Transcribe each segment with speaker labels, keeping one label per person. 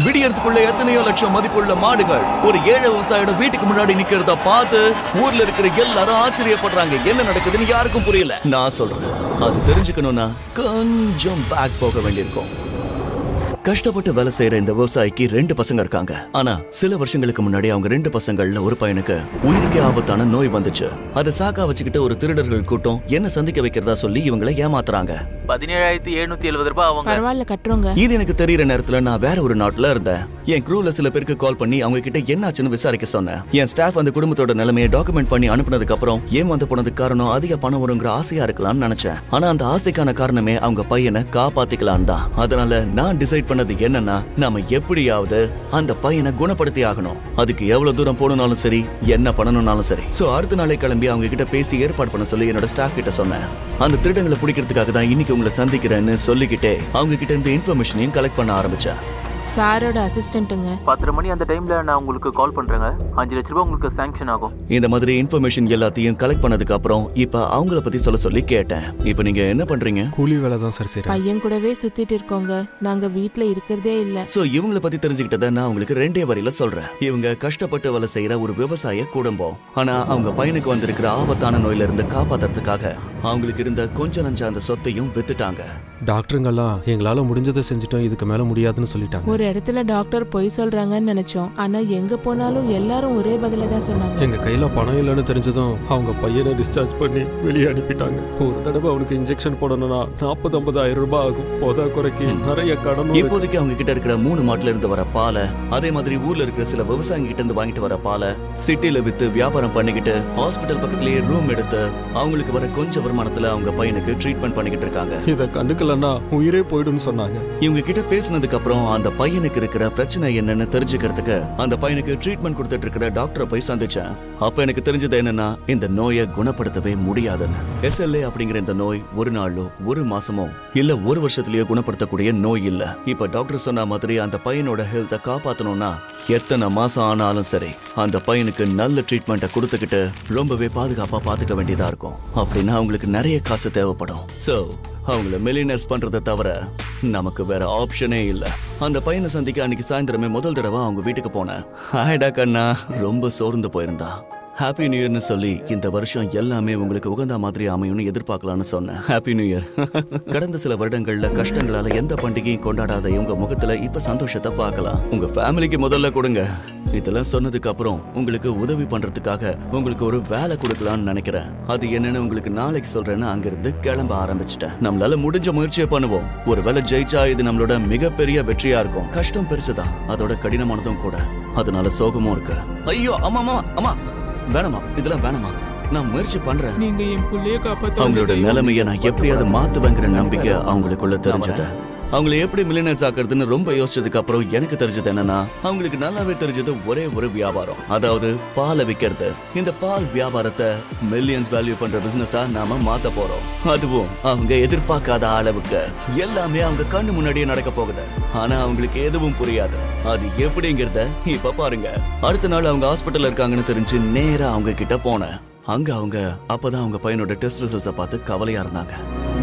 Speaker 1: விடியறதுக்குள்ள எத்தனையோ லட்சம் மதிப்புள்ள மாடுகள் ஒரு ஏழை விவசாயியோட வீட்டுக்கு முன்னாடி நிக்கிறத பார்த்து ஊர்ல இருக்கிற எல்லாரும் ஆச்சரியப்படுறாங்க என்ன நடக்குதுன்னு யாருக்கும் புரியல நான் சொல்றேன் அது தெரிஞ்சுக்கணும்னா கொஞ்சம் பேக் போக வேண்டியிருக்கும் கஷ்டப்பட்டு வேலை செய்யற இந்த விவசாயிக்கு ரெண்டு பசங்க இருக்காங்க ஆனா சில வருஷங்களுக்கு முன்னாடி அவங்க ரெண்டு பசங்கள்ல ஒரு பையனுக்கு உயிருக்கே ஆபத்தான நோய் வந்துச்சு அதை சாக்கா வச்சுக்கிட்டு ஒரு திருடர்கள் கூட்டம் என்ன சந்திக்க வைக்கிறதா சொல்லி இவங்களை ஏமாத்துறாங்க
Speaker 2: பதினேழாயிரத்தி எழுநூத்தி எழுபது ரூபாய் அவங்க
Speaker 3: பரவாயில்ல கட்டுறோங்க
Speaker 1: இது எனக்கு தெரியற நேரத்துல நான் வேற ஒரு நாட்டுல இருந்தேன் என் க்ரூல சில பேருக்கு கால் பண்ணி அவங்க கிட்ட என்னாச்சுன்னு விசாரிக்க சொன்னேன் என் ஸ்டாஃப் அந்த குடும்பத்தோட நிலைமையை டாக்குமெண்ட் பண்ணி அனுப்புனதுக்கு அப்புறம் ஏன் வந்து போனதுக்கு காரணம் அதிக பணம் வருங்கிற ஆசையா இருக்கலாம்னு நினைச்சேன் ஆனா அந்த ஆசைக்கான காரணமே அவங்க பையனை காப்பாத்திக்கலாம் தான் அதனால நான் டிசைட் பண்ணது என்னன்னா நாம எப்படியாவது அந்த பையனை குணப்படுத்தி ஆகணும் அதுக்கு எவ்வளவு தூரம் போகணும்னாலும் சரி என்ன பண்ணணும்னாலும் சரி சோ அடுத்த நாளே கிளம்பி அவங்க கிட்ட பேசி ஏற்பாடு பண்ண சொல்லி என்னோட ஸ்டாஃப் கிட்ட சொன்னேன் அந்த திருடங்களை பிடிக்கிறதுக்காக தான் இன்னைக்கு உங்களை சந்திக்கிறேன்னு சொல்லிக்கிட்டே அவங்க கிட்ட இருந்து இன்ஃபர்மேஷனையும் கலெக்ட் பண்ண ஆரம்பிச்சேன்
Speaker 3: சாரோட அசிஸ்டன்ட்டுங்க
Speaker 2: பத்தரை மணி அந்த டைம்ல நான் உங்களுக்கு கால் பண்றேங்க அஞ்சு லட்ச ரூபாய் உங்களுக்கு சாங்ஷன் ஆகும்
Speaker 1: இந்த மாதிரி இன்ஃபர்மேஷன் எல்லாத்தையும் கலெக்ட் பண்ணதுக்கு அப்புறம் இப்ப அவங்கள பத்தி சொல்ல சொல்லி கேட்டேன் இப்ப நீங்க என்ன பண்றீங்க
Speaker 4: கூலி வேலை தான் சார் செய்கிறேன்
Speaker 3: பையன் கூடவே சுத்திட்டு இருக்கோங்க நாங்க வீட்ல இருக்கிறதே இல்ல
Speaker 1: சோ இவங்கள பத்தி தெரிஞ்சுக்கிட்டத நான் உங்களுக்கு ரெண்டே வரியில சொல்றேன் இவங்க கஷ்டப்பட்டு வேலை செய்யற ஒரு விவசாய குடும்பம் ஆனா அவங்க பையனுக்கு வந்திருக்கிற ஆபத்தான நோயில இருந்து காப்பாத்துறதுக்காக அவங்களுக்கு இருந்த கொஞ்ச நஞ்ச அந்த சொத்தையும் வித்துட்டாங்க
Speaker 4: டாக்டருங்கெல்லாம் எங்களால் முடிஞ்சதை செஞ்சுட்டோம் இதுக்கு மேலே முடியாதுன்னு சொல்லிட்டாங்க
Speaker 3: ஒரு இடத்துல டாக்டர் பொய் சொல்றாங்கன்னு நினைச்சோம் ஆனா எங்க போனாலும் எல்லாரும் ஒரே பதில தான் சொன்னாங்க
Speaker 4: எங்கள் கையில் பணம் இல்லைன்னு தெரிஞ்சதும் அவங்க பையனை டிஸ்சார்ஜ் பண்ணி வெளியே அனுப்பிட்டாங்க ஒரு தடவை அவனுக்கு இன்ஜெக்ஷன் போடணும்னா நாற்பது ஐம்பதாயிரம் ரூபாய் ஆகும் போதா குறைக்கு நிறைய கடன்
Speaker 1: இப்போதைக்கு அவங்க கிட்ட இருக்கிற மூணு மாட்டுல இருந்து வர பாலை அதே மாதிரி ஊர்ல இருக்கிற சில விவசாயிங்க கிட்ட இருந்து வாங்கிட்டு வர பாலை சிட்டில வித்து வியாபாரம் பண்ணிக்கிட்டு ஹாஸ்பிட்டல் பக்கத்துலயே ரூம் எடுத்து அவங்களுக்கு வர கொஞ்ச வருமானத்துல அவங்க பையனுக்கு ட்ரீட்மெண்ட் பண்ணிக்கிட்டு இருக்காங்க
Speaker 4: இதை கண்டுக்கலன்னா உயிரே போயிடும்னு சொன்னாங்க
Speaker 1: இவங்க கிட்ட பேசினதுக்கு அப்புறம் அந்த பையனுக்கு இருக்கிற பிரச்சனை என்னன்னு தெரிஞ்சுக்கிறதுக்கு அந்த பையனுக்கு ட்ரீட்மெண்ட் கொடுத்துட்டு இருக்கிற டாக்டரை போய் சந்திச்சேன் அப்ப எனக்கு தெரிஞ்சது என்னன்னா இந்த நோயை குணப்படுத்தவே முடியாதுன்னு எஸ்எல்ஏ அப்படிங்கிற இந்த நோய் ஒரு நாளோ ஒரு மாசமோ இல்ல ஒரு வருஷத்துலயோ குணப்படுத்தக்கூடிய நோய் இல்ல இப்ப டாக்டர் சொன்ன மாதிரி அந்த பையனோட ஹெல்த்தை காப்பாத்தணும்னா எத்தனை மாசம் ஆனாலும் சரி அந்த பையனுக்கு நல்ல ட்ரீட்மெண்ட்டை கொடுத்துக்கிட்டு ரொம்பவே பாதுகாப்பா பாத்துக்க வேண்டியதா இருக்கும் அப்படின்னா அவங்களுக்கு நிறைய காசு தேவைப்படும் சோ அவங்கள மில்லினர்ஸ் பண்றதை தவிர நமக்கு வேற ஆப்ஷனே இல்ல அந்த பையனை சந்திக்க அன்னைக்கு சாயந்தரமே முதல் தடவை அவங்க வீட்டுக்கு போனேன் ஹாய்டா கண்ணா ரொம்ப சோர்ந்து போயிருந்தா ஹாப்பி நியூ இயர்னு சொல்லி இந்த வருஷம் எல்லாமே உங்களுக்கு உகந்த மாதிரி அமையும்னு எதிர்பார்க்கலாம்னு சொன்னேன் ஹாப்பி நியூ இயர் கடந்த சில வருடங்கள்ல கஷ்டங்களால எந்த பண்டிகையும் கொண்டாடாத இவங்க முகத்துல இப்ப சந்தோஷத்தை பார்க்கலாம் உங்க ஃபேமிலிக்கு முதல்ல கொடுங்க இதெல்லாம் சொன்னதுக்கு அப்புறம் உங்களுக்கு உதவி பண்றதுக்காக உங்களுக்கு ஒரு வேலை கொடுக்கலாம்னு நினைக்கிறேன் அது என்னன்னு உங்களுக்கு நாளைக்கு சொல்றேன்னு அங்கிருந்து கிளம்ப ஆரம்பிச்சிட்டேன் நம்மளால முடிஞ்ச முயற்சியை பண்ணுவோம் ஒரு வேலை ஜெயிச்சா இது நம்மளோட மிகப்பெரிய வெற்றியா இருக்கும் கஷ்டம் பெருசுதான் அதோட கடினமானதும் கூட அதனால சோகமும் இருக்கு ஐயோ ஆமா ஆமா ஆமா வேணாமா இதெல்லாம் வேணாமா நான் முயற்சி பண்றேன்
Speaker 3: நீங்க என் புள்ளைய காப்பாத்த
Speaker 1: அவங்களோட நிலைமையை நான் எப்படியாவது மாத்துவேங்கிற நம்பிக்கை அவங்களுக்குள்ள தெரிஞ்சது அவங்கள எப்படி மில்லினர்ஸ் ஆக்குறதுன்னு ரொம்ப யோசிச்சதுக்கு அப்புறம் எனக்கு தெரிஞ்சது என்னன்னா அவங்களுக்கு நல்லாவே தெரிஞ்சது ஒரே ஒரு வியாபாரம் அதாவது பாலை விற்கிறது இந்த பால் வியாபாரத்தை மில்லியன்ஸ் வேல்யூ பண்ற பிசினஸா நாம மாத்த போறோம் அதுவும் அவங்க எதிர்பார்க்காத அளவுக்கு எல்லாமே அவங்க கண்ணு முன்னாடியே நடக்க போகுது ஆனா அவங்களுக்கு எதுவும் புரியாது அது எப்படிங்கிறத இப்ப பாருங்க அடுத்த நாள் அவங்க ஹாஸ்பிட்டல்ல இருக்காங்கன்னு தெரிஞ்சு நேரா அவங்க கிட்ட போனேன் அங்க அவங்க அப்பதான் அவங்க பையனோட டெஸ்ட் ரிசல்ட்ஸை பார்த்து கவலையா இருந்தாங்க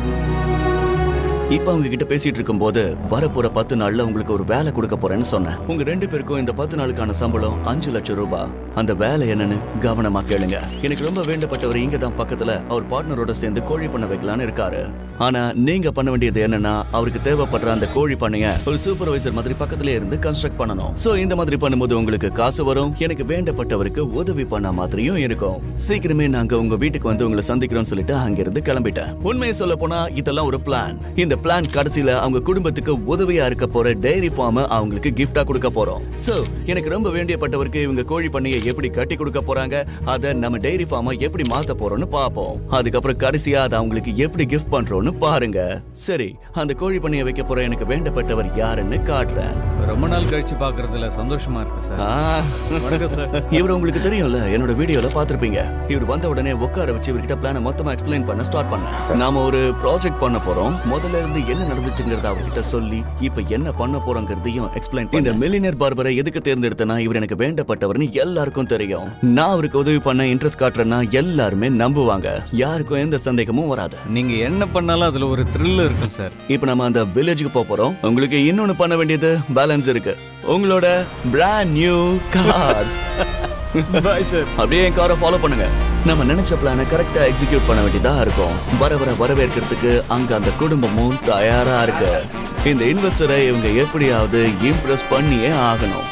Speaker 1: இப்ப அவங்க கிட்ட பேசிட்டு இருக்கும்போது வரப்போற பத்து நாள்ல உங்களுக்கு ஒரு வேலை கொடுக்க போறேன்னு சொன்னேன் உங்க ரெண்டு பேருக்கும் இந்த பத்து நாளுக்கான சம்பளம் அஞ்சு லட்சம் ரூபாய் அந்த வேலை என்னன்னு கவனமா கேளுங்க எனக்கு ரொம்ப வேண்டப்பட்டவர் இங்க தான் பக்கத்துல அவர் பார்ட்னரோட சேர்ந்து கோழி பண்ண வைக்கலான்னு இருக்காரு ஆனா நீங்க பண்ண வேண்டியது என்னன்னா அவருக்கு தேவைப்படுற அந்த கோழி பண்ணைய ஒரு சூப்பர்வைசர் மாதிரி பக்கத்துல இருந்து கன்ஸ்ட்ரக்ட் பண்ணணும் சோ இந்த மாதிரி பண்ணும்போது உங்களுக்கு காசு வரும் எனக்கு வேண்டப்பட்டவருக்கு உதவி பண்ண மாதிரியும் இருக்கும் சீக்கிரமே நாங்க உங்க வீட்டுக்கு வந்து உங்களை சந்திக்கிறோம்னு சொல்லிட்டு அங்கிருந்து கிளம்பிட்டேன் உண்மையை சொல்ல போனா இதெல்லாம் ஒரு பிளான் இந்த பிளான் கடைசியில அவங்க குடும்பத்துக்கு உதவியா இருக்க போற டெய்ரி ஃபார்ம் அவங்களுக்கு கிஃப்டா கொடுக்க போறோம் சோ எனக்கு ரொம்ப வேண்டியப்பட்டவருக்கு இவங்க கோழி பண்ணையை எப்படி கட்டி கொடுக்க போறாங்க அத நம்ம டெய்ரி ஃபார்மை எப்படி மாத்த போறோம்னு பாப்போம் அதுக்கப்புறம் கடைசியா அதை அவங்களுக்கு எப்படி கிஃப்ட் பண்றோம்னு பாருங்க சரி அந்த கோழி பண்ணையை வைக்க போற எனக்கு வேண்டப்பட்டவர் யாருன்னு காட்டுறேன்
Speaker 5: ரொம்ப நாள் கழிச்சு பாக்குறதுல சந்தோஷமா இருக்கு சார்
Speaker 1: ஆ.
Speaker 5: வணக்கம் சார்
Speaker 1: இவர் உங்களுக்கு தெரியும்ல என்னோட வீடியோல பாத்திருப்பீங்க இவர் வந்த உடனே உட்கார வச்சு இவர்கிட்ட பிளான மொத்தமா எக்ஸ்பிளைன் பண்ண ஸ்டார்ட் பண்ணேன் நாம ஒரு ப்ராஜெக்ட் பண்ண போறோம் முதல்ல இருந்து என்ன நடந்துச்சுங்கிறத அவர்கிட்ட சொல்லி இப்ப என்ன பண்ண போறோங்கிறதையும் எக்ஸ்பிளைன் இந்த மில்லினர் பார்பரை எதுக்கு தேர்ந்தெடுத்தனா இவர் எனக்கு வேண்டப்பட்டவர்னு எல்லாருக்கும் தெரியும் நான் அவருக்கு உதவி பண்ண இன்ட்ரெஸ்ட் காட்டுறேன்னா எல்லாருமே நம்புவாங்க யாருக்கும் எந்த சந்தேகமும் வராது
Speaker 5: நீங்க என்ன பண்ணாலும் அதுல ஒரு த்ரில் இருக்கும் சார்
Speaker 1: இப்ப நம்ம அந்த வில்லேஜுக்கு போக போறோம் உங்களுக்கு இன்னொன்னு பண்ண வேண்டியது பேலன்ஸ் சான்ஸ் இருக்கு உங்களோட பிராண்ட் நியூ கார்ஸ்
Speaker 5: பாய் சார்
Speaker 1: அப்படியே என் காரை ஃபாலோ பண்ணுங்க நம்ம நினைச்ச பிளானை கரெக்டா எக்ஸிக்யூட் பண்ண வேண்டியதா இருக்கும் வர வர வரவேற்கிறதுக்கு அங்க அந்த குடும்பமும் தயாரா இருக்கு இந்த இன்வெஸ்டரை இவங்க எப்படியாவது இம்ப்ரெஸ் பண்ணியே ஆகணும்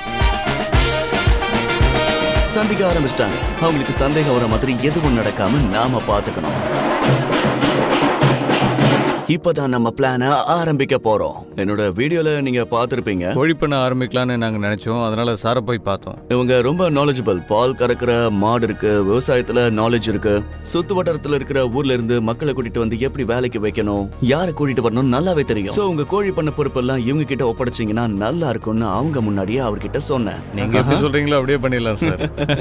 Speaker 1: சந்திக்க ஆரம்பிச்சிட்டாங்க அவங்களுக்கு சந்தேகம் வர மாதிரி எதுவும் நடக்காம நாம பாத்துக்கணும் இப்பதான் நம்ம பிளான ஆரம்பிக்க போறோம் என்னோட வீடியோல நீங்க பார்த்திருப்பீங்க
Speaker 5: கோழி பண்ண ஆரம்பிக்கலாம்னு நாங்க நினைச்சோம் அதனால சாரை போய் பார்த்தோம்
Speaker 1: இவங்க ரொம்ப நாலேஜபிள் பால் கறக்கிற மாடு இருக்கு விவசாயத்துல நாலேஜ் இருக்கு சுத்து வட்டாரத்துல இருக்கிற ஊர்ல இருந்து மக்களை கூட்டிட்டு வந்து எப்படி வேலைக்கு வைக்கணும் யாரை கூட்டிட்டு வரணும் நல்லாவே தெரியும் சோ உங்க கோழி பண்ண பொறுப்பெல்லாம் இவங்க கிட்ட ஒப்படைச்சீங்கன்னா நல்லா இருக்கும்னு அவங்க முன்னாடியே அவர்கிட்ட சொன்னேன்
Speaker 5: நீங்க எப்படி சொல்றீங்களோ அப்படியே பண்ணிடலாம் சார்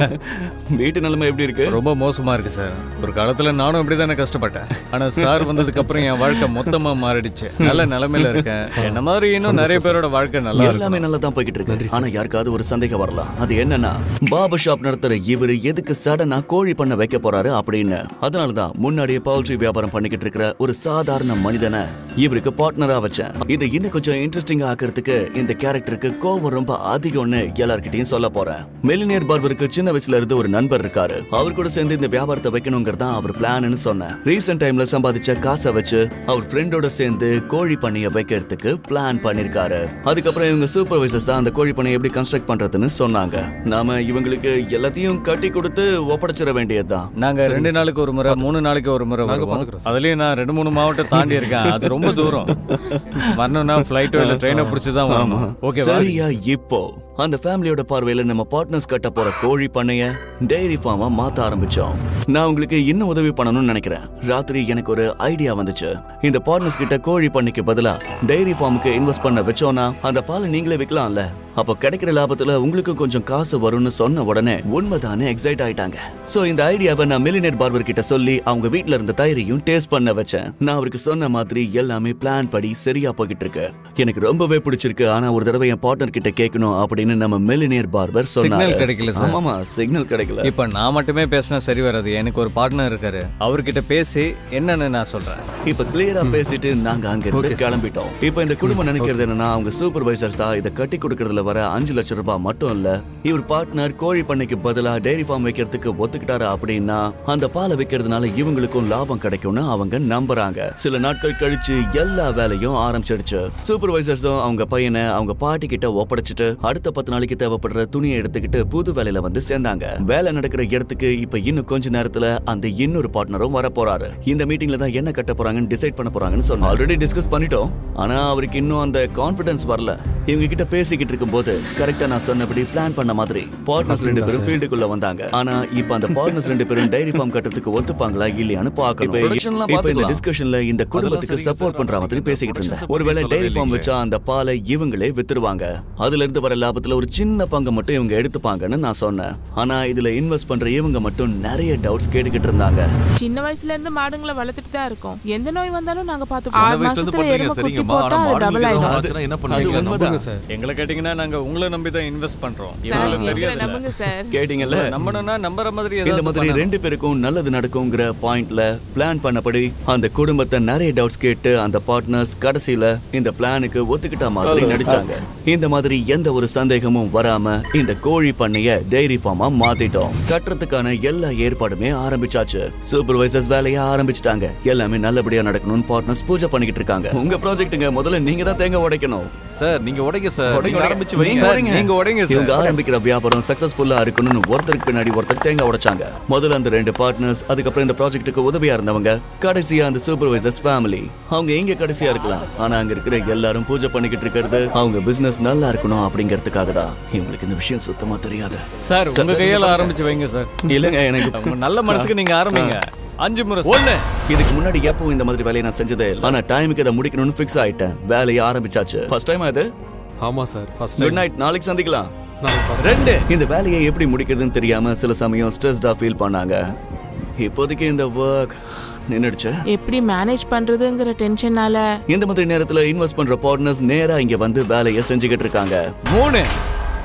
Speaker 1: வீட்டு நிலைமை எப்படி இருக்கு
Speaker 5: ரொம்ப மோசமா இருக்கு சார் ஒரு காலத்துல நானும் இப்படிதானே கஷ்டப்பட்டேன் ஆனா சார் வந்ததுக்கு அப்புறம் என் வாழ்க்கை மொத்தமா மாறிடுச்சு நல்ல நிலைமையில இருக்கேன் என்ன மாதிரி இன்னும் நிறைய பேரோட வாழ்க்கை நல்லா
Speaker 1: எல்லாமே
Speaker 5: இருக்கு
Speaker 1: நல்லா தான் போய்கிட்டு இருக்கு ஆனா யாருக்காவது ஒரு சந்தேகம் வரலாம் அது என்னன்னா பாபு ஷாப் நடத்துற இவரு எதுக்கு சடனா கோழி பண்ண வைக்க போறாரு அப்படின்னு அதனாலதான் முன்னாடியே பவுல்ட்ரி வியாபாரம் பண்ணிக்கிட்டு இருக்கிற ஒரு சாதாரண மனிதனை இவருக்கு பார்ட்னரா வச்சேன் இது இன்னும் கொஞ்சம் இன்ட்ரெஸ்டிங்கா ஆக்கிறதுக்கு இந்த கேரக்டருக்கு கோவம் ரொம்ப அதிகம்னு எல்லார்கிட்டயும் சொல்ல போறேன் மெலினியர் பார்பருக்கு சின்ன வயசுல இருந்து ஒரு நண்பர் இருக்காரு அவர் கூட சேர்ந்து இந்த வியாபாரத்தை வைக்கணுங்கிறது தான் அவர் பிளான்னு சொன்னேன் ரீசெண்ட் டைம்ல சம்பாதிச்ச காசை வச்சு அவர் ஃப்ரெண்டோட சேர்ந்து கோழி பண்ணைய வைக்கிறதுக்கு பிளான் பண்ணிருக்காரு அதுக்கப்புறம் இவங்க சூப்பர்வைசர்ஸ் அந்த கோழி பண்ணைய எப்படி கன்ஸ்ட்ரக்ட் பண்றதுன்னு சொன்னாங்க நாம இவங்களுக்கு எல்லாத்தையும் கட்டி கொடுத்து ஒப்படைச்சிட வேண்டியதுதான்
Speaker 5: நாங்க ரெண்டு நாளுக்கு ஒரு முறை மூணு நாளைக்கு ஒரு முறை
Speaker 4: நாங்க
Speaker 5: வருவோம்
Speaker 4: பாத்துக்கிறோம் சார்.
Speaker 5: அதுலயும் நான் ரெண்டு மூணு மாவட்டம் தாண்டி இருக்கேன் அது ரொம்ப தூரம் வரணும்னா ஃபிளைட்டோ இல்ல ட்ரெயினோ பிடிச்சி தான் வரணும் ஓகே
Speaker 1: சரியா இப்போ அந்த ஃபேமிலியோட பார்வையில நம்ம பார்ட்னர்ஸ் கட்ட போற கோழி பண்ணைய டெய்ரி ஃபார்மா மாத்த ஆரம்பிச்சோம் நான் உங்களுக்கு இன்னும் உதவி பண்ணணும்னு நினைக்கிறேன் ராத்திரி எனக்கு ஒரு ஐடியா வந்துச்சு இந்த பார்ட்னர்ஸ் கிட்ட கோழி பண்ணைக்கு பதிலா டெய்ரி ஃபார்முக்கு இன்வெஸ்ட் பண்ண வச்சோம்னா அந்த பாலை நீங்களே விற்கலாம்ல அப்போ கிடைக்கிற லாபத்துல உங்களுக்கு கொஞ்சம் காசு வரும்னு சொன்ன உடனே உண்மைதானே எக்ஸைட் ஆயிட்டாங்க சோ இந்த ஐடியாவை நான் மில்லியனர் பார்பர் கிட்ட சொல்லி அவங்க வீட்ல இருந்த தயிரையும் டேஸ்ட் பண்ண வச்சேன் நான் அவருக்கு சொன்ன மாதிரி எல்லாமே பிளான் படி சரியா போய்கிட்டு இருக்கு எனக்கு ரொம்பவே பிடிச்சிருக்கு ஆனா ஒரு தடவை என் பார்ட்னர் கிட்ட கேட்கணும் அப்படின்னு நம்ம மில்லியனர் பார்பர் சொன்னாரு
Speaker 5: சிக்னல் கிடைக்கல சார்
Speaker 1: ஆமாமா சிக்னல் கிடைக்கல
Speaker 5: இப்ப நான் மட்டுமே பேசினா சரி வராது எனக்கு ஒரு பார்ட்னர் இருக்காரு அவர்கிட்ட பேசி என்னன்னு நான் சொல்றேன்
Speaker 1: இப்ப கிளியரா பேசிட்டு நாங்க அங்க இருந்து கிளம்பிட்டோம் இப்ப இந்த குடும்பம் நினைக்கிறது என்னன்னா அவங்க சூப்பர்வைசர்ஸ் தான் இதை கட்டி கொடுக்கறதுல வர அஞ்சு லட்சம் ரூபாய் மட்டும் இல்ல இவர் பார்ட்னர் கோழி பண்ணைக்கு பதிலா டெய்ரி ஃபார்ம் வைக்கிறதுக்கு ஒத்துக்கிட்டாரு அப்படின்னா அந்த பாலை விற்கிறதுனால இவங்களுக்கும் லாபம் கிடைக்கும்னு அவங்க நம்புறாங்க சில நாட்கள் கழிச்சு எல்லா வேலையும் ஆரம்பிச்சிடுச்சு சூப்பர்வைசர்ஸும் அவங்க பையனை அவங்க பாட்டி கிட்ட ஒப்படைச்சிட்டு அடுத்த பத்து நாளைக்கு தேவைப்படுற துணியை எடுத்துக்கிட்டு புது வேலையில வந்து சேர்ந்தாங்க வேலை நடக்கிற இடத்துக்கு இப்ப இன்னும் கொஞ்ச நேரத்துல அந்த இன்னொரு பார்ட்னரும் வர போறாரு இந்த மீட்டிங்ல தான் என்ன கட்ட போறாங்கன்னு டிசைட் பண்ண போறாங்கன்னு சொன்னோம் ஆல்ரெடி டிஸ்கஸ் பண்ணிட்டோம் ஆனா அவருக்கு இன்னும் அந்த கான்ஃபிடன்ஸ் வரல இவங்க கிட்ட பேசிக்கிட்டு இருக்கும்போது கரெக்டா நான் சொன்னபடி பிளான் பண்ண மாதிரி பார்ட்னர்ஸ் ரெண்டு பேரும் ஃபீல்டுக்குள்ள வந்தாங்க ஆனா இப்ப அந்த பார்ட்னர்ஸ் ரெண்டு பேரும் டைரி ஃபார்ம் கட்டுறதுக்கு ஒத்துப்பாங்களா இல்லையான்னு பார்க்கணும்
Speaker 2: productionலாம்
Speaker 1: இப்ப இந்த
Speaker 2: பார்த்துக்கலாம்.
Speaker 1: டிஸ்கஷன்ல இந்த குடும்பத்துக்கு
Speaker 6: சரிங்க
Speaker 1: சப்போர்ட்
Speaker 6: சார்.
Speaker 1: பண்ற மாதிரி
Speaker 6: நம்ம
Speaker 1: பேசிக்கிட்டு இருந்தேன்
Speaker 6: productions
Speaker 1: ஒருவேளை
Speaker 6: பத்தி
Speaker 1: டைரி
Speaker 6: சொல்லவே
Speaker 1: ஃபார்ம்
Speaker 6: இல்லைங்க.
Speaker 1: வச்சா அந்த பாலை இவங்களே வித்துருவாங்க அதுல இருந்து வர லாபத்துல ஒரு சின்ன பங்கு மட்டும் இவங்க எடுத்துப்பாங்கன்னு நான் சொன்னேன் ஆனா இதுல இன்வெஸ்ட் பண்ற இவங்க மட்டும் நிறைய டவுட்ஸ் கேட்டுக்கிட்டு இருந்தாங்க
Speaker 3: சின்ன வயசுல இருந்து மாடுங்களை வளர்த்துட்டு தான் இருக்கோம் எந்த நோய் வந்தாலும் நாங்க
Speaker 6: சின்ன
Speaker 3: பாத்துப்போம் ஆறு
Speaker 6: வயசுல இருந்து
Speaker 3: மாசத்துல
Speaker 6: பண்றீங்க
Speaker 3: எருமை குட்டி
Speaker 6: சரிங்கம்மா ஆனா
Speaker 3: போட்டா அது டபுள்
Speaker 6: மாடுகளுக்கு ஏதாவது
Speaker 3: ஆயிடும்
Speaker 6: ஆச்சுன்னா என்ன
Speaker 1: அது
Speaker 6: பண்ணுவீங்க
Speaker 1: உண்மைதான்.
Speaker 4: சார்
Speaker 5: எங்களை கேட்டீங்கன்னா நாங்க உங்களை நம்பி தான் இன்வெஸ்ட் பண்றோம்
Speaker 3: சார்
Speaker 5: இவங்களுக்கு
Speaker 3: எங்களை
Speaker 5: தெரியாது
Speaker 3: நம்புங்க சார்
Speaker 1: கேட்டீங்கல்ல
Speaker 5: நம்பணும்னா நம்புற மாதிரி
Speaker 1: இந்த
Speaker 5: ஏதாவது
Speaker 1: மாதிரி
Speaker 5: பண்ணணும்.
Speaker 1: ரெண்டு பேருக்கும் நல்லது நடக்குங்கிற பாயிண்ட்ல பிளான் பண்ணபடி அந்த குடும்பத்தை நிறைய டவுட்ஸ் கேட்டு அந்த பார்ட்னர்ஸ் கடைசியில இந்த பிளானுக்கு ஒத்துக்கிட்ட மாதிரி நடிச்சாங்க இந்த மாதிரி எந்த ஒரு சந்தேகமும் வராம இந்த கோழி பண்ணைய டெய்ரி ஃபார்மா மாத்திட்டோம் கட்டுறதுக்கான எல்லா ஏற்பாடுமே ஆரம்பிச்சாச்சு சூப்பர்வைசர்ஸ் வேலைய ஆரம்பிச்சிட்டாங்க எல்லாமே நல்லபடியா நடக்கணும்னு பார்ட்னர்ஸ் பூஜை பண்ணிக்கிட்டு இருக்காங்க உங்க ப்ராஜெக்ட்டுங்க முதல்ல நீங்க தான் தேங்காய் உடைக்கணும்
Speaker 6: சார் நீங்க உடைங்க சார்
Speaker 1: உடைங்க,
Speaker 6: நீங்க
Speaker 1: உடைங்க.
Speaker 6: ஆரம்பிச்சு
Speaker 1: நீங்க
Speaker 6: வைங்க
Speaker 5: சார்,
Speaker 1: உடைங்க.
Speaker 5: நீங்க உடைங்க
Speaker 1: இவங்க
Speaker 5: சார்
Speaker 1: ஆரம்பிக்கிற வியாபாரம் சக்சஸ்ஃபுல்லா இருக்கணும்னு ஒருத்தருக்கு பின்னாடி ஒருத்தர் தேங்காய் உடைச்சாங்க முதல்ல அந்த ரெண்டு பார்ட்னர்ஸ் அதுக்கப்புறம் இந்த ப்ராஜெக்ட்டுக்கு உதவியா இருந்தவங்க கடைசியா அந்த சூப்பர்வைசர்ஸ் ஃபேமிலி அவங்க எங்க கடைசியா இருக்கலாம் ஆனா அங்க இருக்கிற எல்லாரும் பூஜை பண்ணிக்கிட்டு இருக்கிறது அவங்க பிசினஸ் நல்லா இருக்கணும் அப்படிங்கிறதுக்காக தான் இவங்களுக்கு இந்த விஷயம் சுத்தமா தெரியாது
Speaker 5: சார் உங்க கையால ஆரம்பிச்சு வைங்க சார்
Speaker 1: இல்லங்க எனக்கு
Speaker 5: உங்க நல்ல மனசுக்கு நீங்க ஆரம்பிங்க அஞ்சு முறை ஒண்ணு
Speaker 1: இதுக்கு முன்னாடி எப்பவும் இந்த மாதிரி வேலையை நான் செஞ்சதே இல்லை ஆனா டைமுக்கு இதை முடிக்கணும்னு ஃபிக்ஸ் ஆயிட்டேன் வேலையை ஆரம்பிச்சாச்சு ஃபர்ஸ்ட் டைம் அது
Speaker 4: ஆமா sir first
Speaker 1: good
Speaker 4: time
Speaker 1: night நாளைக்கு சந்திக்கலாம்
Speaker 4: நான்
Speaker 5: ரெண்டு
Speaker 1: இந்த வேலையை எப்படி முடிக்கிறதுன்னு தெரியாம சில சமயம் ஸ்ட்ரெஸ்டா ஃபீல் பண்ணாங்க இப்போதைக்கு இந்த ஒர்க் நின்னுடுச்சு
Speaker 3: எப்படி மேனேஜ் பண்றதுங்கிற டென்ஷனால
Speaker 1: இந்த மாதிரி நேரத்துல இன்வெஸ்ட் பண்ற பார்ட்னர்ஸ் நேரா இங்க வந்து வேலையை செஞ்சுக்கிட்டு இருக்காங்க
Speaker 5: மூணு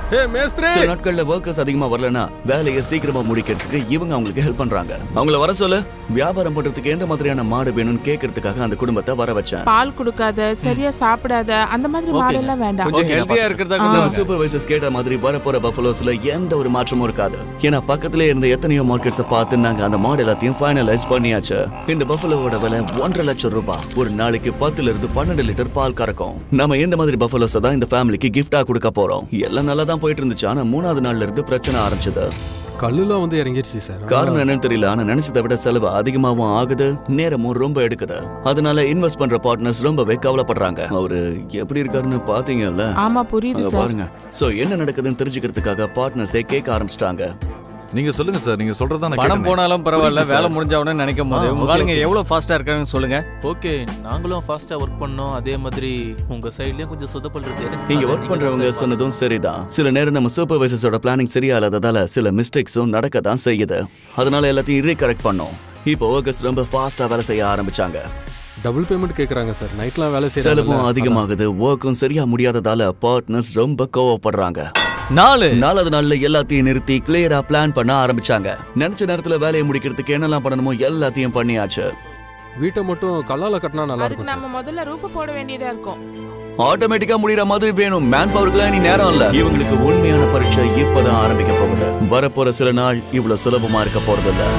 Speaker 4: ஏ மேஸ்திரி
Speaker 1: சில நாட்கள்ல ஒர்க்கர்ஸ் அதிகமா வரலனா வேலையை சீக்கிரமா முடிக்கிறதுக்கு இவங்க அவங்களுக்கு ஹெல்ப் பண்றாங்க அவங்கள வர சொல்ல வியாபாரம் பண்றதுக்கு எந்த மாதிரியான மாடு வேணும்னு கேட்கறதுக்காக அந்த குடும்பத்தை வர வச்சேன்
Speaker 3: பால் கொடுக்காத சரியா சாப்பிடாத அந்த மாதிரி மாடெல்லாம் வேண்டாம்
Speaker 5: கொஞ்சம் ஹெல்த்தியா இருக்கிறதா
Speaker 3: ஆ.
Speaker 5: கொண்டு வாங்க.
Speaker 1: சூப்பர்வைசர்ஸ் கேட்ட மாதிரி வரப்போற பஃபலோஸ்ல எந்த ஒரு மாற்றமும் இருக்காது ஏன்னா பக்கத்துல இருந்த எத்தனையோ மார்க்கெட்ஸை பார்த்து நாங்க அந்த மாடல் எல்லாத்தையும் ஃபைனலைஸ் பண்ணியாச்சு இந்த பஃபலோவோட விலை ஒன்றரை லட்சம் ரூபாய் ஒரு நாளைக்கு பத்துல இருந்து பன்னெண்டு லிட்டர் பால் கறக்கும் நம்ம இந்த மாதிரி பஃபலோஸ் தான் இந்த ஃபேமிலிக்கு கிஃப்டா கொடுக்க போறோம் எல்லாம் நல்லா தான் போயிட்டு இருந்துச்சு ஆனா மூணாவது நாள்ல இருந்து பிரச்சனை ஆரம்பிச்சது
Speaker 4: கல்லுலாம் வந்து இறங்கிருச்சு சார்
Speaker 1: காரணம் என்னன்னு தெரியல ஆனா நினைச்சதை விட செலவு அதிகமாவும் ஆகுது நேரமும் ரொம்ப எடுக்குது அதனால இன்வெஸ்ட் பண்ற பார்ட்னர்ஸ் ரொம்பவே கவலைப்படுறாங்க அவரு எப்படி இருக்காருன்னு பாத்தீங்கல்ல
Speaker 3: ஆமா புரியுது
Speaker 1: அங்க
Speaker 3: சார்
Speaker 1: பாருங்க சோ என்ன நடக்குதுன்னு தெரிஞ்சுக்கிறதுக்காக பார்ட்னர்ஸே கேட்க ஆரம்பிச்சிட்டாங்க
Speaker 6: நீங்க சொல்லுங்க சார் நீங்க சொல்றதா நான்
Speaker 5: பணம்
Speaker 6: கேட்டேனே.
Speaker 5: போனாலும் பரவாயில்ல
Speaker 1: புரியுது
Speaker 5: வேலை
Speaker 1: சார்.
Speaker 5: முடிஞ்சவனே நினைக்கும் போது
Speaker 2: ஆ,
Speaker 5: உங்க
Speaker 2: okay,
Speaker 5: ஆளுங்க
Speaker 2: okay.
Speaker 5: எவ்வளவு ஃபாஸ்டா இருக்காங்கன்னு சொல்லுங்க
Speaker 2: ஓகே நாங்களும் ஃபாஸ்டா ஒர்க் பண்ணோம் அதே மாதிரி உங்க சைட்லயும் கொஞ்சம் சொதப்பல் இருக்கு
Speaker 1: இங்க
Speaker 2: அதை
Speaker 1: ஒர்க்
Speaker 2: நீங்க
Speaker 1: பண்றவங்க
Speaker 2: தான்
Speaker 1: சொன்னதும் சரிதான் சில நேரம் நம்ம சூப்பர்வைசர்ஸோட பிளானிங் சரியா இல்லாததால சில மிஸ்டேக்ஸும் நடக்க தான் செய்யுது அதனால எல்லாத்தையும் ரீகரெக்ட் பண்ணோம் இப்போ ஒர்க்கர்ஸ் ரொம்ப ஃபாஸ்டா வேலை செய்ய ஆரம்பிச்சாங்க
Speaker 4: டபுள் பேமெண்ட் கேக்குறாங்க சார் நைட்லாம் வேலை
Speaker 1: செலவும்
Speaker 4: செய்யறாங்க
Speaker 1: அதிகமாகுது ஒர்க்கும் சரியா முடியாததால பார்ட்னர்ஸ் ரொம்ப கோவப்படுறாங்க
Speaker 5: நாலு
Speaker 1: நாலாவது நாள்ல எல்லாத்தையும் நிறுத்தி கிளியரா பிளான் பண்ண ஆரம்பிச்சாங்க நினைச்ச நேரத்துல வேலையை முடிக்கிறதுக்கு என்னெல்லாம் பண்ணணுமோ எல்லாத்தையும் பண்ணியாச்சு
Speaker 4: வீட்டை மட்டும் கல்லால கட்டினா நல்லா
Speaker 3: அதுக்கு
Speaker 4: இருக்கும்
Speaker 3: நம்ம
Speaker 4: சார்
Speaker 3: முதல்ல ரூஃப் போட வேண்டியதா இருக்கும்
Speaker 1: ஆட்டோமேட்டிக்கா முடியற மாதிரி வேணும் மேன் பவருக்குலாம் இனி நேரம் இல்ல இவங்களுக்கு உண்மையான பரீட்சை இப்பதான் ஆரம்பிக்க போகுது வரப்போற சில நாள் இவ்வளவு சுலபமா இருக்க போறது இல்ல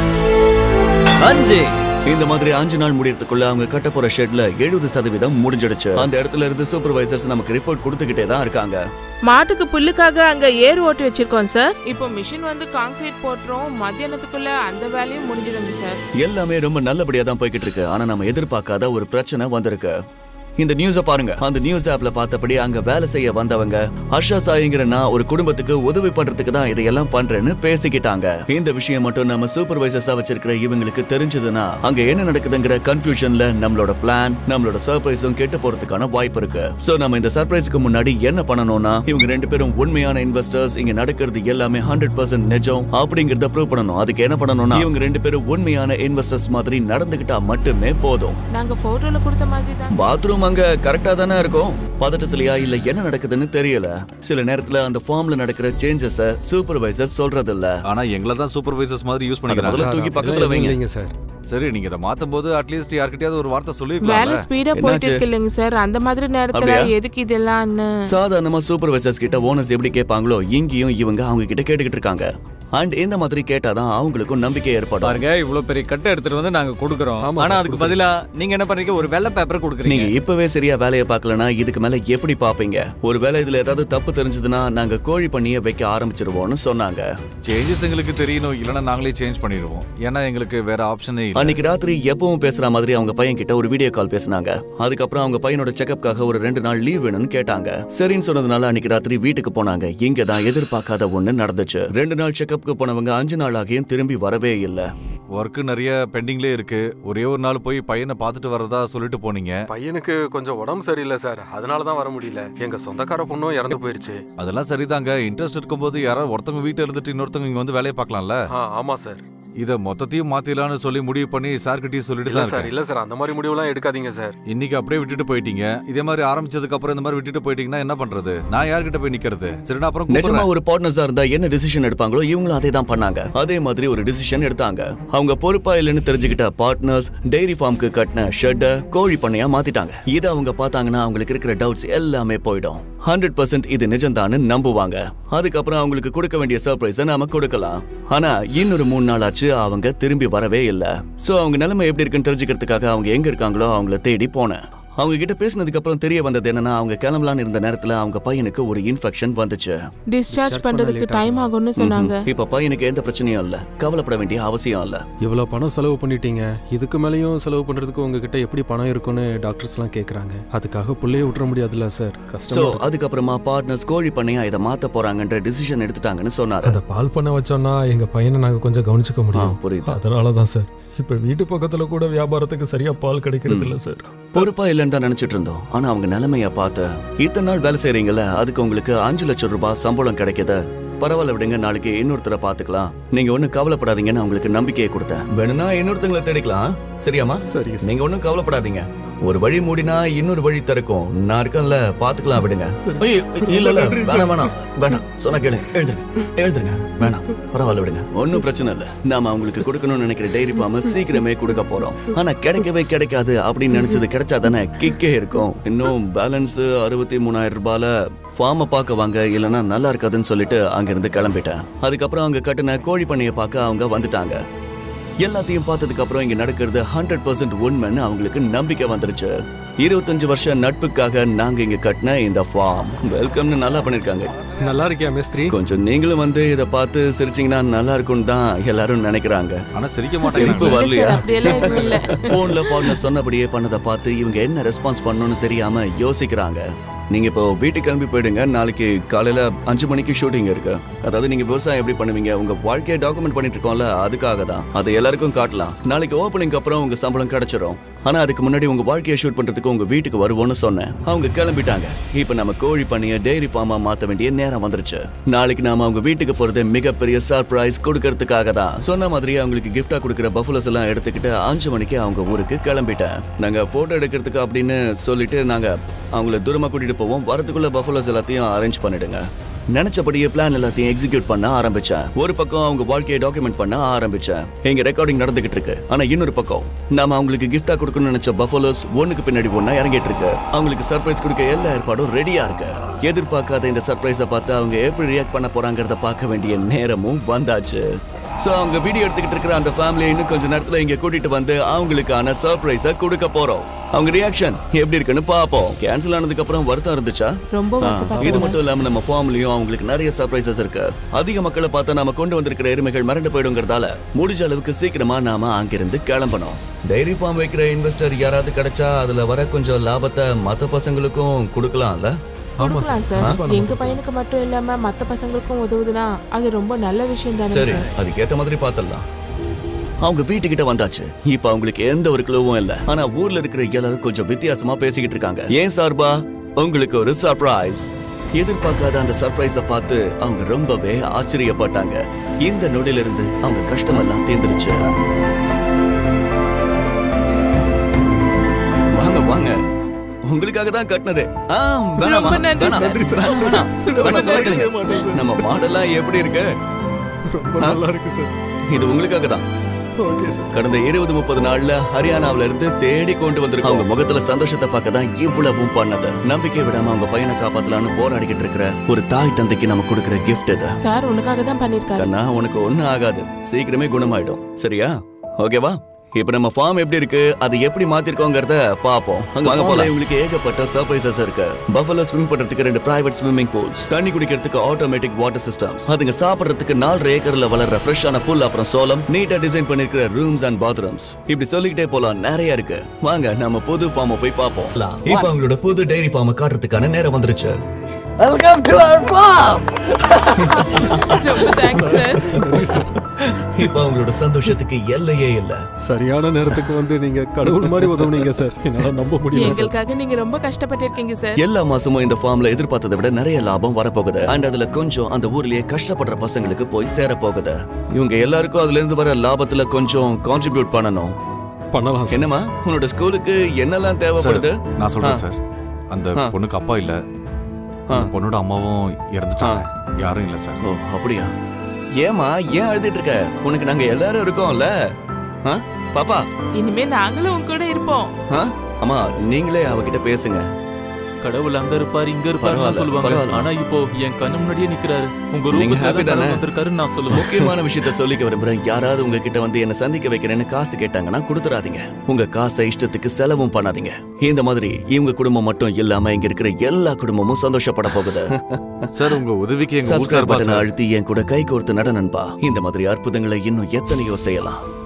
Speaker 5: அஞ்சு
Speaker 1: இந்த மாதிரி அஞ்சு நாள் முடியறதுக்குள்ள அவங்க கட்ட போற ஷெட்ல எழுபது சதவீதம் முடிஞ்சிடுச்சு அந்த இடத்துல இருந்து சூப்பர்வைசர்ஸ் நமக்கு ரிப்போர்ட் கொடுத்துக்கிட்டே தான் இருக்காங்க
Speaker 3: மாட்டுக்கு புல்லுக்காக அங்க ஏர் ஓட்டி வச்சிருக்கோம் சார் இப்போ மிஷின் வந்து கான்கிரீட் போட்டுரும் மத்தியானத்துக்குள்ள அந்த வேலையும் முடிஞ்சிடுங்க சார்
Speaker 1: எல்லாமே ரொம்ப நல்லபடியா தான் போய்கிட்டு இருக்கு ஆனா நம்ம எதிர்பார்க்காத ஒரு பிரச்சனை வந்திருக்கு இந்த நியூஸ பாருங்க அந்த நியூஸ் ஆப்ல பார்த்தபடி அங்க வேலை செய்ய வந்தவங்க ஹர்ஷா சாயிங்கிற நான் ஒரு குடும்பத்துக்கு உதவி பண்றதுக்கு தான் இதையெல்லாம் பண்றேன்னு பேசிக்கிட்டாங்க இந்த விஷயம் மட்டும் நம்ம சூப்பர்வைசர்ஸா வச்சிருக்கிற இவங்களுக்கு தெரிஞ்சதுன்னா அங்க என்ன நடக்குதுங்கிற கன்ஃபியூஷன்ல நம்மளோட பிளான் நம்மளோட சர்ப்ரைஸும் கெட்டு போறதுக்கான வாய்ப்பு இருக்கு சோ நம்ம இந்த சர்ப்ரைஸ்க்கு முன்னாடி என்ன பண்ணணும்னா இவங்க ரெண்டு பேரும் உண்மையான இன்வெஸ்டர்ஸ் இங்க நடக்கிறது எல்லாமே ஹண்ட்ரட் பர்சன்ட் நிஜம் அப்படிங்கறத ப்ரூவ் பண்ணணும் அதுக்கு என்ன பண்ணணும்னா இவங்க ரெண்டு பேரும் உண்மையான இன்வெஸ்டர்ஸ் மாதிரி நடந்துகிட்டா மட்டுமே போதும்
Speaker 3: நாங்க போட்டோல கொடுத்த மாதிரி தான்
Speaker 1: பாத்ரூம் அங்க கரெக்டா தானே இருக்கும் பதட்டத்திலயா இல்ல என்ன நடக்குதுன்னு தெரியல சில நேரத்துல அந்த ஃபார்ம்ல நடக்கிற சேஞ்சஸ சூப்பர்வைசர் சொல்றது இல்ல
Speaker 6: ஆனா எங்களை தான் சூப்பர்வைசர்ஸ் மாதிரி யூஸ்
Speaker 1: முதல்ல
Speaker 6: பண்ணிக்கிறாங்க
Speaker 4: சார்,
Speaker 1: தூக்கி
Speaker 4: அப்படிலாம்
Speaker 1: பக்கத்துல
Speaker 4: எதுவும்
Speaker 1: வைங்க.
Speaker 4: இல்லைங்க சார்
Speaker 6: சரி நீங்க இதை மாத்தும் போது அட்லீஸ்ட் யார்கிட்டயாவது ஒரு வார்த்தை
Speaker 3: வேலை
Speaker 6: சொல்லிருக்கலாம்
Speaker 3: ஸ்பீடா போயிட்டு
Speaker 1: என்னாச்சு?
Speaker 3: இருக்கு இல்லைங்க சார் அந்த மாதிரி நேரத்துல
Speaker 1: அப்படியா?
Speaker 3: எதுக்கு இதெல்லாம்னு
Speaker 1: சாதாரணமா சூப்பர்வைசர்ஸ் கிட்ட ஓனர்ஸ் எப்படி கேட்பாங்களோ இங்கேயும் இவங்க அவங்க கிட்ட கேட்டுக்கிட்டு இருக்காங்க அண்ட் இந்த மாதிரி கேட்டாதான் அவங்களுக்கும் நம்பிக்கை ஏற்படும்
Speaker 5: பாருங்க இவ்வளவு பெரிய கட்டை எடுத்துட்டு வந்து நாங்க கொடுக்குறோம்
Speaker 4: ஆமா
Speaker 5: ஆனா
Speaker 4: சார்,
Speaker 5: அதுக்கு
Speaker 4: கொடுக்குறோம்.
Speaker 5: பதிலா நீங்க என்ன பண்றீங்க ஒரு வெள்ளை பேப்பர்
Speaker 1: நீங்க
Speaker 5: கொடுக்குறீங்க
Speaker 1: இப்பவே சரியா வேலையை பார்க்கலனா இதுக்கு மேல எப்படி பாப்பீங்க ஒருவேளை இதுல ஏதாவது தப்பு தெரிஞ்சதுன்னா நாங்க கோழி பண்ணிய வைக்க ஆரம்பிச்சிருவோம்னு சொன்னாங்க
Speaker 6: சேஞ்சஸ் எங்களுக்கு தெரியணும் இல்லைன்னா நாங்களே சேஞ்ச் பண்ணிடுவோம் ஏன்னா எங்களுக்கு வேற ஆப்ஷனே இல்லை
Speaker 1: அன்னைக்கு ராத்திரி எப்பவும் பேசுற மாதிரி அவங்க பையன் கிட்ட ஒரு வீடியோ கால் பேசினாங்க அதுக்கப்புறம் அவங்க பையனோட செக்கப்காக ஒரு ரெண்டு நாள் லீவ் வேணும்னு கேட்டாங்க சரின்னு சொன்னதுனால அன்னைக்கு ராத்திரி வீட்டுக்கு போனாங்க இங்க தான் எதிர்பார்க்காத ஒண்ணு நடந்துச்சு ரெண்டு நாள் செக்கப்க்கு போனவங்க அஞ்சு நாள் ஆகியும் திரும்பி வரவே இல்ல
Speaker 6: ஒர்க் நிறைய பெண்டிங்லேயே இருக்கு ஒரே ஒரு நாள் போய் பையனை பார்த்துட்டு வரதா சொல்லிட்டு போனீங்க
Speaker 4: பையனுக்கு கொஞ்சம் உடம்பு சரியில்லை சார் அதனால தான் வர முடியல எங்க சொந்தக்கார பொண்ணும் இறந்து போயிருச்சு
Speaker 6: அதெல்லாம் சரிதாங்க இன்ட்ரெஸ்ட் இருக்கும்போது யாராவது ஒருத்தவங்க வீட்டில் இருந்துட்டு இன்னொருத்தவங்க இங்க வந்து வேலையை பார்க்கலாம்ல
Speaker 4: ஆ ஆமா சார்
Speaker 6: இதை மொத்தத்தையும் மாத்திடலாம்னு சொல்லி முடிவு பண்ணி சார்கிட்டயும் சொல்லிட்டு
Speaker 4: இல்ல
Speaker 6: தான்
Speaker 4: சார்
Speaker 6: இருக்கேன்
Speaker 4: இல்ல சார் அந்த மாதிரி முடிவுலாம் எடுக்காதீங்க சார்
Speaker 6: இன்னைக்கு அப்படியே விட்டுட்டு போயிட்டீங்க இதே மாதிரி ஆரம்பிச்சதுக்கு அப்புறம் இந்த மாதிரி விட்டுட்டு போயிட்டீங்கன்னா என்ன பண்றது நான் யார்கிட்ட போய் நிக்கிறது சரி நான் அப்புறம்
Speaker 1: நிஜமா
Speaker 6: கூப்பிடுறேன்.
Speaker 1: ஒரு பார்ட்னர்ஸா இருந்தா என்ன டிசிஷன் எடுப்பாங்களோ இவங்களும் அதே தான் பண்ணாங்க அதே மாதிரி ஒரு டிசிஷன் எடுத்தாங்க அவங்க பொறுப்பா இல்லைன்னு தெரிஞ்சுக்கிட்ட பார்ட்னர்ஸ் டெய்ரி ஃபார்ம்க்கு கட்டின ஷெட்டை கோழி பண்ணையா மாத்திட்டாங்க இதை அவங்க பார்த்தாங்கன்னா அவங்களுக்கு இருக்கிற டவுட்ஸ் எல்லாமே போயிடும் ஹண்ட்ரட் பர்சன்ட் இது நிஜம்தான்னு நம்புவாங்க அதுக்கப்புறம் அவங்களுக்கு கொடுக்க வேண்டிய சர்ப்ரைஸை நாம கொடுக்கலாம் ஆனா இன்னொரு மூணு நாள் ஆச்சு அவங்க திரும்பி வரவே இல்ல சோ அவங்க நிலைமை எப்படி இருக்குன்னு தெரிஞ்சுக்கிறதுக்காக அவங்க எங்க இருக்காங்களோ அவங்கள தேடி போனேன் அவங்க கிட்ட பேசினதுக்கு அப்புறம் தெரிய வந்தது என்னன்னா அவங்க கிளம்பலான்னு இருந்த நேரத்துல அவங்க பையனுக்கு ஒரு இன்ஃபெக்ஷன் வந்துச்சு
Speaker 3: டிஸ்சார்ஜ்
Speaker 4: Discharge
Speaker 3: பண்றதுக்கு
Speaker 4: பண்ண late
Speaker 3: டைம் ஆகும்னு சொன்னாங்க
Speaker 1: இப்ப பையனுக்கு எந்த பிரச்சனையும் இல்ல கவலைப்பட வேண்டிய அவசியம் இல்ல
Speaker 4: இவ்வளோ பணம் செலவு பண்ணிட்டீங்க இதுக்கு மேலேயும் செலவு பண்றதுக்கு உங்ககிட்ட எப்படி பணம் இருக்குன்னு டாக்டர்ஸ்லாம் கேக்குறாங்க அதுக்காக புள்ளைய விட்டுற முடியாதுல்ல சார்
Speaker 1: சோ
Speaker 4: கஷ்டமா இருக்கு.
Speaker 1: அதுக்கப்புறமா பார்ட்னர்ஸ் கோழி பண்ணையா இதை மாத்த போறாங்கன்ற டிசிஷன் எடுத்துட்டாங்கன்னு சொன்னாரு
Speaker 7: அந்த பால் பண்ண வச்சோம்னா எங்க பையனை நாங்க கொஞ்சம் கவனிச்சுக்க
Speaker 1: ஆ,
Speaker 7: முடியும்
Speaker 1: புரியுது
Speaker 7: அதனால தான் சார் இப்ப வீட்டு பக்கத்துல கூட வியாபாரத்துக்கு சரியா பால் கிடைக்கிறது இல்ல சார்
Speaker 1: பொறுப்பா இல்லைன்னு தான் நினைச்சிட்டு இருந்தோம் ஆனா அவங்க நிலைமைய பார்த்து இத்தனை நாள் வேலை செய்றீங்கல்ல அதுக்கு உங்களுக்கு அஞ்சு லட்சம் ரூபாய் சம்பளம் கிடைக்குது பரவாயில்ல விடுங்க நாளைக்கு இன்னொருத்தரை பாத்துக்கலாம் நீங்க ஒண்ணும் கவலைப்படாதீங்கன்னு அவங்களுக்கு நம்பிக்கையை கொடுத்தேன் வேணும்னா இன்னொருத்தங்களை தேடிக்கலாம் சரியாமா
Speaker 7: சரி
Speaker 1: நீங்க ஒண்ணும் கவலைப்படாதீங்க ஒரு வழி மூடினா இன்னொரு வழி திறக்கும் நான் இருக்கேன்ல பாத்துக்கலாம் விடுங்க ஐயோ, இல்ல இல்ல வேணாம் வேணாம் வேணாம் சொன்னா கேளு எழுதுருங்க எழுதுருங்க வேணாம் பரவாயில்ல விடுங்க ஒன்னும் பிரச்சனை இல்ல நாம அவங்களுக்கு கொடுக்கணும்னு நினைக்கிற டைரி ஃபார்ம் சீக்கிரமே கொடுக்க போறோம் ஆனா கிடைக்கவே கிடைக்காது அப்படின்னு நினைச்சது கிடைச்சா தானே கிக்கே இருக்கும் இன்னும் பேலன்ஸ் அறுபத்தி மூணாயிரம் ரூபாயில ஃபார்மை பார்க்க வாங்க இல்லைன்னா நல்லா இருக்காதுன்னு சொல்லிட்டு அங்கிருந்து கிளம்பிட்டேன் அதுக்கப்புறம் அவங்க கட்டின கோழி பண்ணையை பார்க்க அவங்க வந்துட்டாங்க எல்லாத்தையும் பார்த்ததுக்கு அப்புறம் இங்க நடக்கிறது ஹண்ட்ரட் பர்சன்ட் உண்மைன்னு அவங்களுக்கு நம்பிக்கை வந்துருச்சு இருபத்தஞ்சு வருஷம் நட்புக்காக நாங்க இங்க கட்டின இந்த ஃபார்ம் வெல்கம்னு நல்லா பண்ணிருக்காங்க
Speaker 4: நல்லா இருக்கியா மேஸ்திரி
Speaker 1: கொஞ்சம் நீங்களும் வந்து இத பார்த்து சிரிச்சீங்கன்னா நல்லா இருக்கும்னு தான் எல்லாரும் நினைக்கிறாங்க
Speaker 6: ஆனா சிரிக்க
Speaker 1: சிரிப்பு
Speaker 6: மாட்டேங்கிறாங்க
Speaker 1: வரலையா
Speaker 3: சார் அப்படியெல்லாம் எதுவும் இல்ல
Speaker 1: போன்ல பார்ட்னர் சொன்னபடியே பண்ணதை பார்த்து இவங்க என்ன ரெஸ்பான்ஸ் பண்ணணும்னு தெரியாம யோசிக்கிறாங்க நீங்க இப்போ வீட்டுக்கு கிளம்பி போயிடுங்க நாளைக்கு காலையில அஞ்சு மணிக்கு ஷூட்டிங் இருக்கு அதாவது நீங்க விவசாயம் எப்படி பண்ணுவீங்க உங்க வாழ்க்கையை டாக்குமெண்ட் பண்ணிட்டு இருக்கோம்ல அதுக்காக தான் அதை எல்லாருக்கும் காட்டலாம் நாளைக்கு ஓப்பனிங் அப்புறம் உங்க சம்பளம் கிடைச்சிரும் ஆனா அதுக்கு முன்னாடி உங்க வாழ்க்கையை ஷூட் பண்றதுக்கு உங்க வீட்டுக்கு வருவோம்னு சொன்னேன் அவங்க கிளம்பிட்டாங்க இப்போ நம்ம கோழி பண்ணிய டெய்ரி ஃபார்மா மாத்த வேண்டிய நேரம் வந்துருச்சு நாளைக்கு நாம அவங்க வீட்டுக்கு போறது மிகப்பெரிய சர்ப்ரைஸ் கொடுக்கறதுக்காக தான் சொன்ன மாதிரி அவங்களுக்கு கிஃப்டா கொடுக்குற பஃபலோஸ் எல்லாம் எடுத்துக்கிட்டு அஞ்சு மணிக்கு அவங்க ஊருக்கு கிளம்பிட்டேன் நாங்க போட்டோ எடுக்கிறதுக்கு அப்படின்னு சொல்லிட்டு நாங்க அவங்கள தூரமா கூட்டிட்டு போவோம் வரதுக்குள்ள பஃபலோஸ் எல்லாத்தையும் அரேஞ்ச் பண்ணிடுங்க நினைச்சபடியே பிளான் எல்லாத்தையும் எக்ஸிக்யூட் பண்ண ஆரம்பிச்சேன் ஒரு பக்கம் அவங்க வாழ்க்கையை டாக்குமெண்ட் பண்ண ஆரம்பிச்சேன் எங்க ரெக்கார்டிங் நடந்துகிட்டு இருக்கு ஆனா இன்னொரு பக்கம் நாம அவங்களுக்கு கிஃப்டா கொடுக்கணும்னு நினைச்ச பஃபலோஸ் ஒண்ணுக்கு பின்னாடி ஒண்ணா இறங்கிட்டு இருக்கு அவங்களுக்கு சர்ப்ரைஸ் கொடுக்க எல்லா ஏற்பாடும் ரெடியா இருக்கு எதிர்பார்க்காத இந்த சர்ப்ரைஸை பார்த்து அவங்க எப்படி ரியாக்ட் பண்ண போறாங்கறத பார்க்க வேண்டிய நேரமும் வந்தாச்சு சோ அவங்க வீடியோ எடுத்துக்கிட்டு இருக்கிற அந்த ஃபேமிலியை இன்னும் கொஞ்ச நேரத்துல இங்க கூட்டிட்டு வந்து அவங்களுக்கான சர்ப்ரைஸ கொடுக்க போறோம் அவங்க ரியாக்ஷன் எப்படி இருக்குன்னு பாப்போம் கேன்சல் ஆனதுக்கு அப்புறம் வருத்தம் இருந்துச்சா
Speaker 3: ரொம்ப
Speaker 1: ஆ,
Speaker 3: வருத்தப்பட்டேன்
Speaker 1: இது மட்டும் இல்லாம நம்ம ஃபார்ம்லயும் அவங்களுக்கு நிறைய சர்ப்ரைசஸ் இருக்கு அதிக மக்களை பார்த்தா நாம கொண்டு வந்திருக்கிற எருமைகள் மறந்து போயிடுங்கிறதால முடிஞ்ச அளவுக்கு சீக்கிரமா நாம அங்கிருந்து கிளம்பணும் டைரி ஃபார்ம் வைக்கிற இன்வெஸ்டர் யாராவது கிடைச்சா அதுல வர கொஞ்சம் லாபத்தை மத்த பசங்களுக்கும் கொடுக்கலாம்ல
Speaker 3: கொடுக்கலாம் சார் எங்க பையனுக்கு மட்டும் இல்லாம மத்த பசங்களுக்கும் உதவுதுன்னா அது ரொம்ப நல்ல விஷயம் தானே
Speaker 1: சரி
Speaker 3: சார்
Speaker 1: அதுக்கேத்த மாதிரி பாத்திரலாம் அவங்க வீட்டுக்கிட்ட வந்தாச்சு இப்ப அவங்களுக்கு எந்த ஒரு கிளவும் இல்ல ஆனா ஊர்ல இருக்கிற எல்லாரும் கொஞ்சம் வித்தியாசமா பேசிக்கிட்டு இருக்காங்க ஏன் சார்பா உங்களுக்கு ஒரு சர்ப்ரைஸ் எதிர்பார்க்காத அந்த சர்ப்ரைஸ பார்த்து அவங்க ரொம்பவே ஆச்சரியப்பட்டாங்க இந்த நொடியில இருந்து அவங்க கஷ்டமெல்லாம் தீர்ந்துருச்சு வாங்க வாங்க உங்களுக்காக தான் கட்டினது ஆ, வேணாமா?
Speaker 3: ரொம்ப நன்றி
Speaker 1: வேணாம்.
Speaker 3: சார்.
Speaker 1: வேணாம், வேணாம். வேணாம், சொல்ல கேளுங்க. நம்ம மாடெல்லாம் எப்படி இருக்கு
Speaker 4: ரொம்ப நல்லா இருக்கு சார்
Speaker 1: இது உங்களுக்காக தான்
Speaker 4: ஓகே சார்
Speaker 1: கடந்த இருபது முப்பது நாள்ல ஹரியானாவுல இருந்து தேடி கொண்டு வந்திருக்கோம் அவங்க முகத்துல சந்தோஷத்தை பார்க்க தான் இவ்வளவும் பண்ணது நம்பிக்கை விடாம அவங்க பையனை காப்பாத்தலாம்னு போராடிக்கிட்டு இருக்கிற ஒரு தாய் தந்தைக்கு நம்ம கொடுக்கிற கிஃப்ட் இது
Speaker 3: சார் உனக்காக தான் பண்ணிருக்காரு
Speaker 1: கண்ணா உனக்கு ஒண்ணும் ஆகாது சீக்கிரமே குணமாயிடும் சரியா ஓகேவா இப்ப நம்ம ஃபார்ம் எப்படி இருக்கு அது எப்படி மாத்திருக்கோங்கிறத பாப்போம் அங்க வாங்க போல உங்களுக்கு ஏகப்பட்ட சர்ப்ரைசஸ் இருக்கு பஃபலோ ஸ்விம் பண்றதுக்கு ரெண்டு பிரைவேட் ஸ்விம்மிங் பூல்ஸ் தண்ணி குடிக்கிறதுக்கு ஆட்டோமேட்டிக் வாட்டர் சிஸ்டம்ஸ் அதுங்க சாப்பிடுறதுக்கு நாலு ஏக்கர்ல வளர்ற ஃப்ரெஷ்ஷான புல் அப்புறம் சோளம் நீட்டா டிசைன் பண்ணிருக்கிற ரூம்ஸ் அண்ட் பாத்ரூம்ஸ் இப்படி சொல்லிக்கிட்டே போலாம் நிறைய இருக்கு வாங்க நம்ம புது ஃபார்மை போய் பாப்போம் இப்ப அவங்களோட புது டைரி ஃபார்மை காட்டுறதுக்கான நேரம் வந்துருச்சு
Speaker 3: ரொம்ப தேங்க்ஸ் சார்
Speaker 1: இப்ப அவங்களோட சந்தோஷத்துக்கு எல்லையே இல்ல
Speaker 4: சரியான நேரத்துக்கு வந்து நீங்க கடவுள் மாதிரி உதவுனீங்க சார் என்னால நம்ப முடியல சார்
Speaker 3: எங்களுக்காக நீங்க ரொம்ப கஷ்டப்பட்டிருக்கீங்க சார்
Speaker 1: எல்லா மாசமும் இந்த ஃபார்ம்ல எதிர்பார்த்ததை விட நிறைய லாபம் வரப்போகுது அண்ட் அதுல கொஞ்சம் அந்த ஊர்லயே கஷ்டப்படுற பசங்களுக்கு போய் சேர போகுது இவங்க எல்லாருக்கும் அதுல இருந்து வர லாபத்துல கொஞ்சம் கான்ட்ரிபியூட் பண்ணணும்
Speaker 4: பண்ணலாம் சார்
Speaker 1: என்னமா உன்னோட ஸ்கூலுக்கு என்னெல்லாம் தேவைப்படுது
Speaker 6: நான் சொல்றேன்
Speaker 1: ஆ.
Speaker 6: சார் அந்த
Speaker 1: ஆ.
Speaker 6: பொண்ணுக்கு அப்பா இல்ல
Speaker 1: ஆ.
Speaker 6: அந்த பொண்ணோட அம்மாவும் இறந்துட்டாங்க யாரும் இல்ல சார்
Speaker 1: ஓ அப்படியா ஏமா ஏன் அழுதுட்டு இருக்க உனக்கு நாங்க எல்லாரும் இருக்கோம்ல ஆ? பாப்பா
Speaker 3: இனிமே நாங்களும் உங்க கூட இருப்போம்
Speaker 1: ஆ? அம்மா நீங்களே அவகிட்ட பேசுங்க
Speaker 2: கடவுள் அங்க இருப்பாரு இங்க இருப்பாருன்னு
Speaker 1: பரவாயில்ல,
Speaker 2: சொல்லுவாங்க
Speaker 1: பரவாயில்ல.
Speaker 2: ஆனா இப்போ என் கண்ணு முன்னாடியே நிக்கிறாரு உங்க
Speaker 1: நீங்க
Speaker 2: ரூபத்துல
Speaker 1: happy
Speaker 2: தான்
Speaker 1: தானே?
Speaker 2: கடவுள் வந்திருக்காருன்னு நான் சொல்லுவேன்
Speaker 1: முக்கியமான விஷயத்த சொல்லிக்க விரும்புறேன் யாராவது உங்ககிட்ட வந்து என்ன சந்திக்க வைக்கிறேன்னு காசு கேட்டாங்கன்னா கொடுத்துறாதீங்க உங்க காசை இஷ்டத்துக்கு செலவும் பண்ணாதீங்க இந்த மாதிரி இவங்க குடும்பம் மட்டும் இல்லாம இங்க இருக்கிற எல்லா குடும்பமும் சந்தோஷப்பட போகுது
Speaker 6: சார் உங்க உதவிக்கு எங்க ஊர்
Speaker 1: சப்ஸ்கிரைப்
Speaker 6: சார்பா
Speaker 1: பட்டனை
Speaker 6: சார்
Speaker 1: அழுத்தி என் கூட கை கோர்த்து நட நண்பா இந்த மாதிரி அற்புதங்களை இன்னும் எத்தனையோ செய்யலாம்